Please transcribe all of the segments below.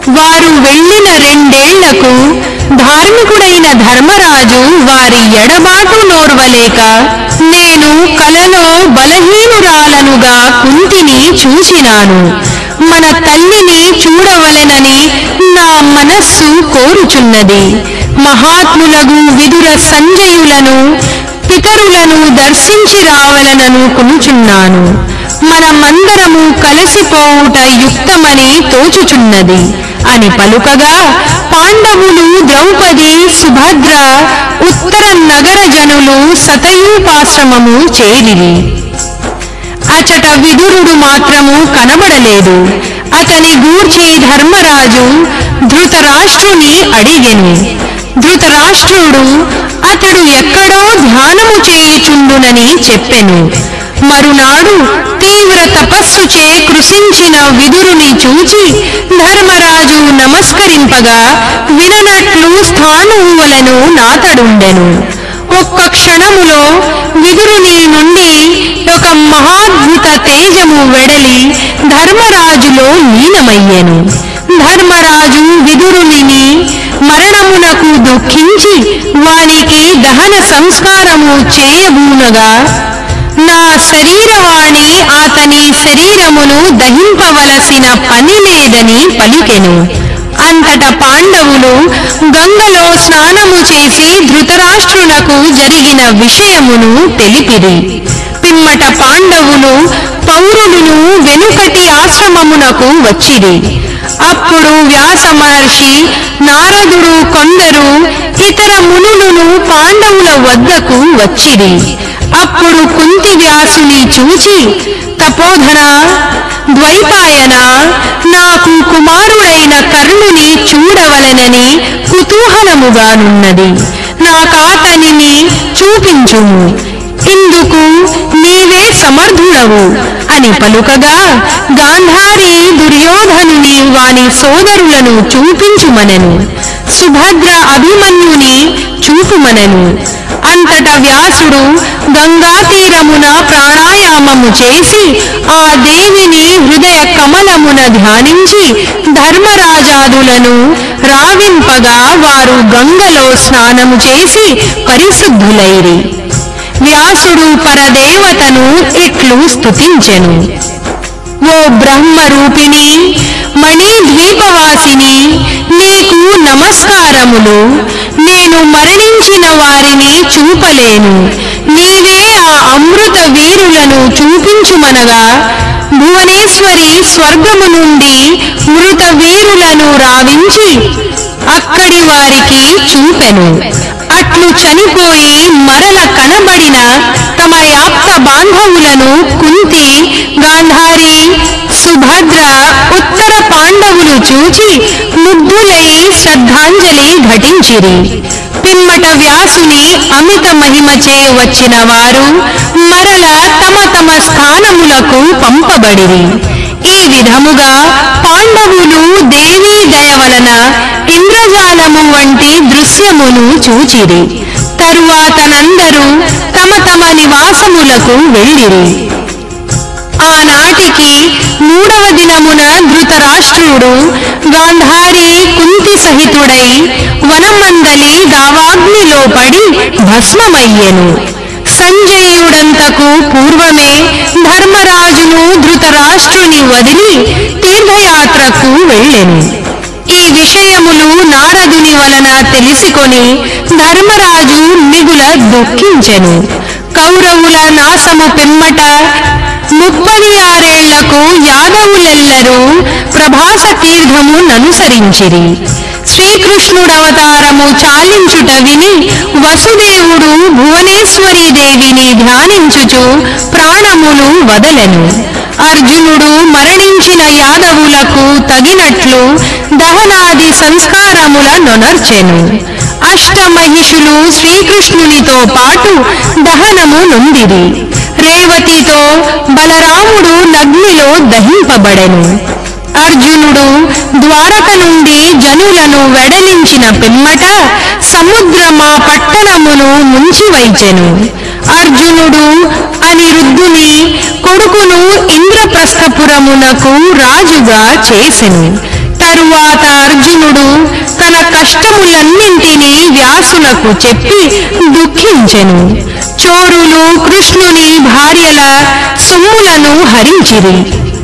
వారు వెళ్ళిన రెండేళ్లకు ధార్మికుడైన ధర్మరాజు వారి ఎడబాటు నోర్వలేక నేను కలలో బలహీనురాలనుగా కుంతిని చూచినాను మన తల్లిని చూడవలెనని నా మనస్సు కోరుచున్నది మహాత్ములగు విదుర సంజయులను పితరులను దర్శించి రావలనను కొనుచున్నాను మనమందరము కలిసిపోవుట యుక్తమని తోచుచున్నది అని పలుకగా పాండవులు ద్రౌపది సుభద్ర ఉత్తర నగర జనులు సతయూపాశ్రమము చేరిరి అచట విదురుడు మాత్రము కనబడలేదు అతని గూర్చి ధర్మరాజు ధృతరాష్ట్రుని అడిగెను ధృతరాష్ట్రుడు అతడు ఎక్కడో ధ్యానము చేయుచుండునని చెప్పెను మరునాడు తీవ్ర తపస్సుచే కృషించిన విదురుని చూచి ధర్మరాజు నమస్కరింపగా విననట్లు స్థానువులను నాతడుండెను ఒక్క క్షణములో విదురుని నుండి ఒక మహాద్భుత తేజము వెడలి ధర్మరాజులో లీనమయ్యెను ధర్మరాజు విదురుని మరణమునకు దుఃఖించి వానికి దహన సంస్కారము చేయబూనగా నా శరీరవాణి అతని శరీరమును దహింపవలసిన పని లేదని పలికెను అంతట పాండవులు గంగలో స్నానము చేసి ధృతరాష్ట్రునకు జరిగిన విషయమును తెలిపిరి పిమ్మట పాండవులు పౌరులను వెనుకటి ఆశ్రమమునకు వచ్చిరి అప్పుడు వ్యాస మహర్షి నారదుడు కొందరు ఇతర మునులను పాండవుల వద్దకు వచ్చిరి అప్పుడు కుంతి వ్యాసుని చూచి తపోధన ద్వైపాయన నాకు కుమారుడైన కర్ణుని చూడవలెనని కుతూహలముగానున్నది నాకాతనిని చూపించుము ఇందుకు నీవే సమర్థుడవు అని పలుకగా గాంధారి దుర్యోధనుని వాని సోదరులను చూపించుమనెను సుభద్ర అభిమన్యుని చూపుమనెను అంతట వ్యాసుడు గంగా తీరమున ప్రాణాయామము చేసి ఆ దేవిని హృదయ కమలమున ధ్యానించి ధర్మరాజాదులను రావింపగా వారు గంగలో స్నానము చేసి పరిశుద్ధులైరి వ్యాసుడు పరదేవతను ఇట్లు స్తుతించెను ఓ బ్రహ్మరూపిణి మణి ద్వీపవాసిని నీకు నమస్కారములు నేను మరణించిన వారిని చూపలేను నీవే ఆ అమృత వీరులను చూపించుమనగా భువనేశ్వరి స్వర్గము నుండి మృత వీరులను రావించి అక్కడి వారికి చూపెను అట్లు చనిపోయి మరల కనబడిన తమ యాప్త బాంధవులను కుంతి గాంధారి సుభద్ర ఉత్తర పాండవులు చూచి ముగ్ధులై శ్రద్ధాంజలి ఘటించిరి పిమ్మట వ్యాసుని అమిత మహిమచే వచ్చిన వారు మరల తమ తమ స్థానములకు పంపబడిరి ఈ విధముగా పాండవులు దేవీ దయ వలన ఇంద్రజాలము వంటి దృశ్యమును చూచిరి తరువాతనందరూ తమ తమ నివాసములకు వెళ్ళిరి ఆనాటికి మూడవ దినమున ధృతరాష్ట్రుడు గాంధారి కుంతి సహితుడై వనమందలి దావాగ్నిలో పడి భస్మమయ్యెను సంజయుడంతకు పూర్వమే ధర్మరాజును ధృతరాష్ట్రుని వదిలి తీర్థయాత్రకు వెళ్ళెను ఈ విషయములు నారదుని వలన తెలిసికొని ధర్మరాజు మిగుల దుఃఖించెను కౌరవుల నాశము పిమ్మట ముప్పది ఆరేళ్లకు యాదవులెల్లరూ ప్రభాస తీర్థము ననుసరించిరి శ్రీకృష్ణుడవతారము చాలించుట విని వసుదేవుడు భువనేశ్వరీ దేవిని ధ్యానించుచు ప్రాణములు వదలెను అర్జునుడు మరణించిన యాదవులకు తగినట్లు దహనాది సంస్కారముల నొనర్చెను అష్టమహిషులు శ్రీకృష్ణునితో పాటు దహనము నొందిరి రేవతితో బలరాముడు నగ్నిలో దహింపబడెను అర్జునుడు ద్వారక నుండి జనులను వెడలించిన పిమ్మట సముద్రమా పట్టణమును ముంచివైచెను అర్జునుడు అనిరుద్ధుని కొడుకును ఇంద్రప్రస్థపురమునకు రాజుగా చేసెను తరువాత అర్జునుడు తన కష్టములన్నింటినీ వ్యాసునకు చెప్పి దుఃఖించెను చోరులు కృష్ణుని భార్యల సొమ్ములను హరించిరి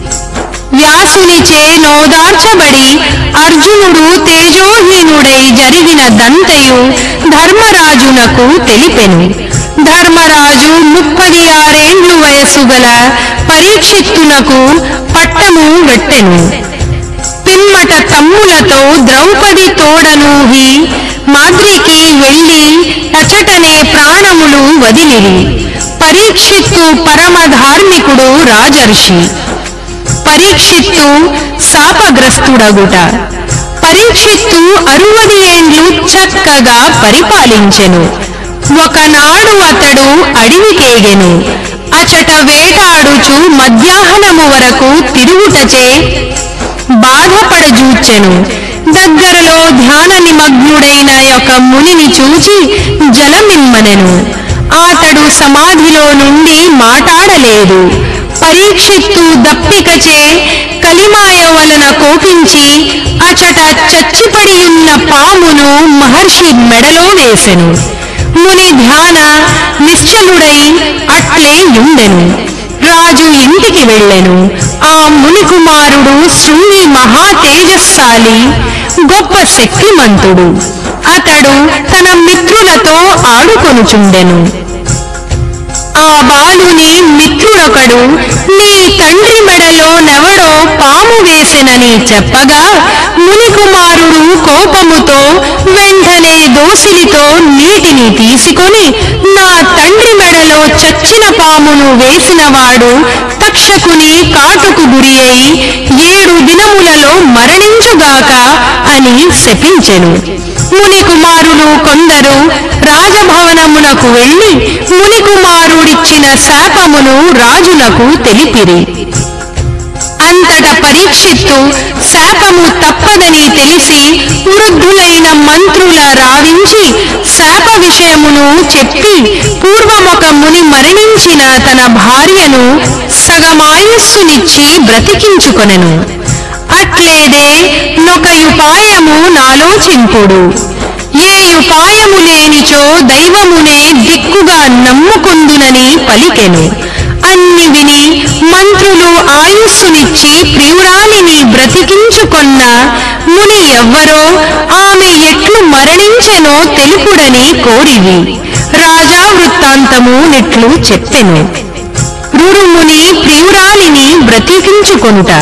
వ్యాసునిచే నోదార్చబడి అర్జునుడు తేజోహీనుడై జరిగిన దంతయు ధర్మరాజునకు తెలిపెను ధర్మరాజు ముప్పది ఆరేండ్లు వయస్సు గల పరీక్షిత్తునకు పట్టము వెట్టెను పిమ్మట తమ్ములతో ద్రౌపది తోడనూహి మాద్రికి వెళ్లి అచటనే ప్రాణములు వదిలిరి పరీక్షిత్తు పరమ ధార్మికుడు రాజర్షి పరీక్షిత్తు శాపగ్రస్తుడగుట పరీక్షిత్తు అరువది ఏండ్లు చక్కగా పరిపాలించెను ఒకనాడు అతడు అడవికేగెను అచట వేటాడుచు మధ్యాహ్నము వరకు తిరుగుటచే బాధపడజూచెను దగ్గరలో ధ్యాన నిమగ్నుడైన ఒక మునిని చూచి జలమిమ్మనెను అతడు సమాధిలో నుండి మాటాడలేదు పరీక్షిత్తు దప్పికచే కలిమాయ వలన కోపించి అచట చచ్చిపడియున్న పామును మహర్షి మెడలో వేసెను ముని ధ్యాన నిశ్చలుడై అట్లే యుండెను రాజు ఇంటికి వెళ్ళెను ఆ ముని కుమారుడు శృంగి మహా తేజస్సాలి గొప్ప శక్తిమంతుడు అతడు తన మిత్రులతో ఆడుకొనుచుండెను ఆ బాలుని మిత్రుడొకడు నీ తండ్రి మెడలో నెవడో పాము వేసెనని చెప్పగా మునికుమారుడు కోపముతో వెంటనే దోసిలితో నీటిని తీసుకొని నా తండ్రి మెడలో చచ్చిన పామును వేసినవాడు తక్షకుని కాటుకు గురి అయి ఏడు దినములలో మరణించుగాక అని శపించెను ముని కుమారులు కొందరు రాజభవనమునకు వెళ్లి ముని కుమారుడిచ్చిన శాపమును రాజునకు తెలిపిరి అంతట పరీక్షిత్తు శాపము తప్పదని తెలిసి వృద్ధులైన మంత్రుల రావించి శాప విషయమును చెప్పి పూర్వమొక ముని మరణించిన తన భార్యను సగమాయుస్సునిచ్చి బ్రతికించుకొనెను అట్లేదే నొకయుపాయము నాలోచింపుడు ఏ ఉపాయము లేనిచో దైవమునే దిక్కుగా నమ్ముకుందునని పలికెను అన్ని విని మంత్రులు ఆయుస్సునిచ్చి ప్రియురాలిని బ్రతికించుకొన్న ముని ఎవ్వరో ఆమె ఎట్లు మరణించెనో తెలుపుడని కోరివి రాజా వృత్తాంతము నెట్లు చెప్పెను రురుముని ప్రియురాలిని బ్రతికించుకొనుట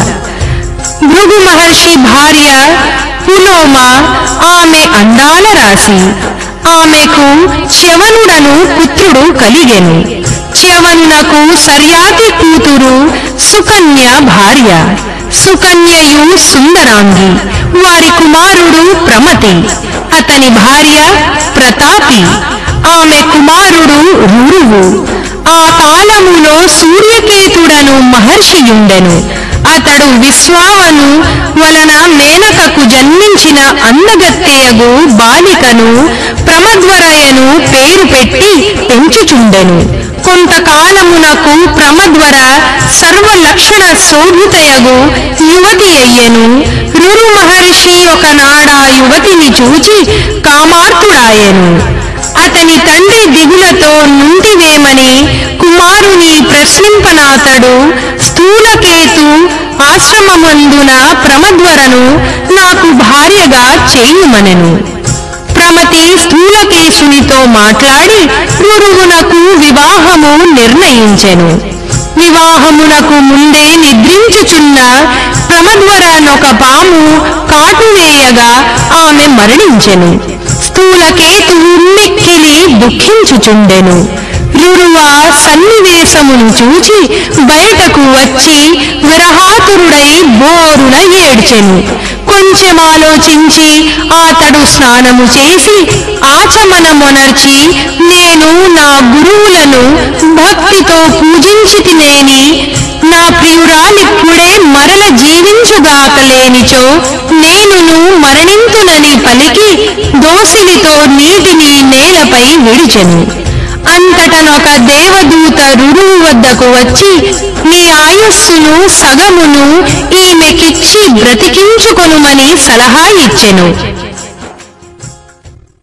భృగు మహర్షి భార్య పులోమ ఆమె అందాల రాశి ఆమెకు చ్యవనుడను పుత్రుడు కలిగెను చ్యవనునకు సర్యాతి కూతురు సుకన్య భార్య సుకన్యయు సుందరాంగి వారి కుమారుడు ప్రమతి అతని భార్య ప్రతాపి ఆమె కుమారుడు రురువు ఆ కాలములో సూర్యకేతుడను మహర్షియుండెను అతడు విశ్వావను వలన మేనకకు జన్మించిన అందగత్తెయగు బాలికను ప్రమద్వరయను పేరు పెట్టి పెంచుచుండెను కొంతకాలమునకు ప్రమద్వర సర్వలక్షణ శోభితయగు యువతి అయ్యెను రురు మహర్షి ఒకనాడా యువతిని చూచి కామార్తుడాయెను అతని తండ్రి దిగులతో నుంటివేమని కుమారుని ప్రశ్నింపనాతడు స్థూలకేతు ఆశ్రమమందున ప్రమద్వరను నాకు భార్యగా చేయుమనెను ప్రమతి స్థూలకేశునితో మాట్లాడి రురుగునకు వివాహము నిర్ణయించెను వివాహమునకు ముందే నిద్రించుచున్న ప్రమద్వరనొక పాము కాటువేయగా ఆమె మరణించెను స్థూలకేతు మిక్కిలి దుఃఖించుచుండెను రురువ సన్నివేశమును చూచి బయటకు వచ్చి విరహాతురుడై బోరున ఏడ్చెను కొంచెం ఆలోచించి అతడు స్నానము చేసి ఆచమనమొనర్చి నేను నా గురువులను భక్తితో పూజించి తినేని నా ప్రియురాలిప్పుడే మరల జీవించుగాకలేనిచో నేనును మరణింతునని పలికి దోసిలితో నీటిని నేలపై విడిచెను అంతటనొక దేవదూత రురువు వద్దకు వచ్చి నీ ఆయుస్సును సగమును ఈమెకిచ్చి బ్రతికించుకొనుమని సలహా ఇచ్చెను